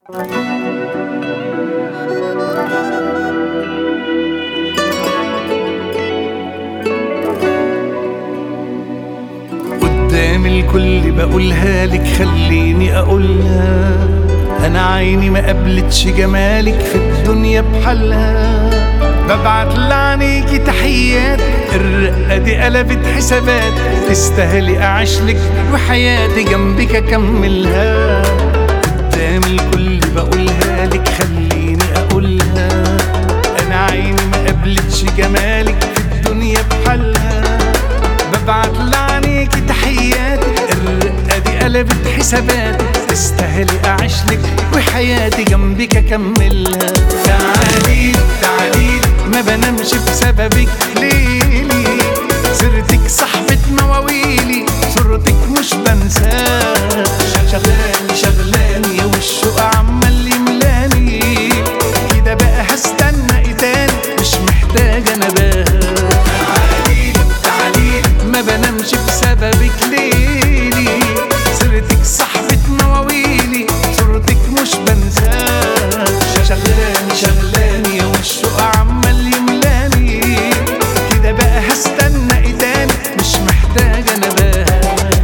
قدام الكل بقولها لك خليني اقولها انا عيني ما قبلتش جمالك في الدنيا بحالها ببعت لعنيكي تحيات الرقة دي قلبت حسابات تستاهلي اعيشلك وحياتي جنبك اكملها قدام الكل بقولها لك خليني اقولها انا عيني ما قبلتش جمالك في الدنيا بحالها ببعت لعنيكي تحيات الرقة دي قلبت حسابات تستاهلي اعيشلك وحياتي جنبك اكملها تعالي تعالي ما بنامش بسببك ليلي سيرتك صاحبة مواويلي صورتك مش بنساها شغلاني شغلاني والشوق عمال يملاني كده بقى هستنى ايه تاني مش محتاجة نباها تعالي تعالي ما بنامش بسببك ليلي سيرتك صاحبة مواويلي صورتك مش بنساها شغلاني شغلاني والشوق عمال يملاني كده بقى هستنى ايه تاني مش محتاجة نباها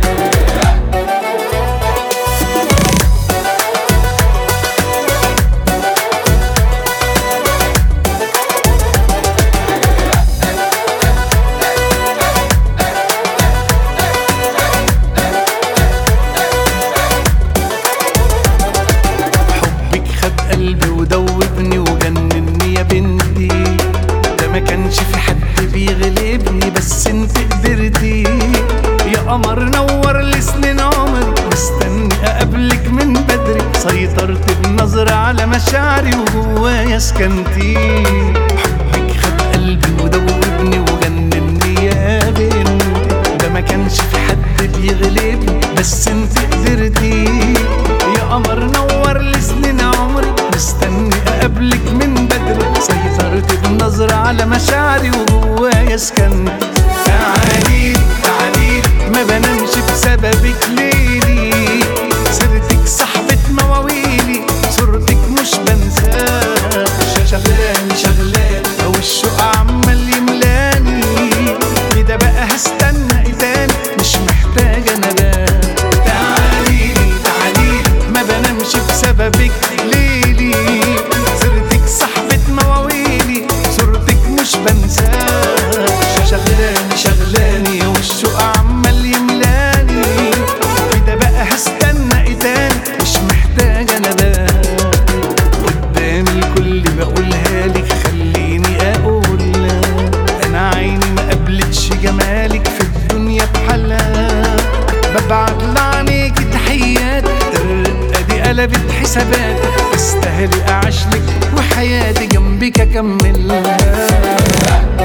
حبك خد قلبي ودوبني وجنني يا بنتي ده ما كانش في حد بيغلبني بس انت قدرتي يا قمر نور لي سنين عمري مستني اقابلك من بدري سيطرت بنظرة على مشاعري وجوايا سكنتي حبك خد قلبي ودوبني وجنني يا بنتي ده ما كانش في حد بيغلبني بس انت قدرتي يا قمر نور لي سنين عمري مستني اقابلك من بدري سيطرت بنظرة على مشاعري وجوايا سكنت تعالي تعالي ما بنامش بسببك ليلي سيرتك صاحبة مواويلي صورتك مش بنساها شغلاني شغلاني او الشوق عمال يملاني كده بقى هستنى ايه تاني مش محتاجة نبات تعالي تعالي ما بنامش بسببك ليلي سيرتك صاحبة مواويلي صورتك مش بنساها شغلاني شغلاني والشوق عمال يملاني كده بقى هستنى ايه تاني مش محتاجة نبات قدام الكل بقولها لك خليني اقولها انا عيني ما قبلتش جمالك في الدنيا بحالها ببعت لعنيكي تحيات الرقة دي قلبت حسابات تستاهلي اعيشلك وحياتي جنبك اكملها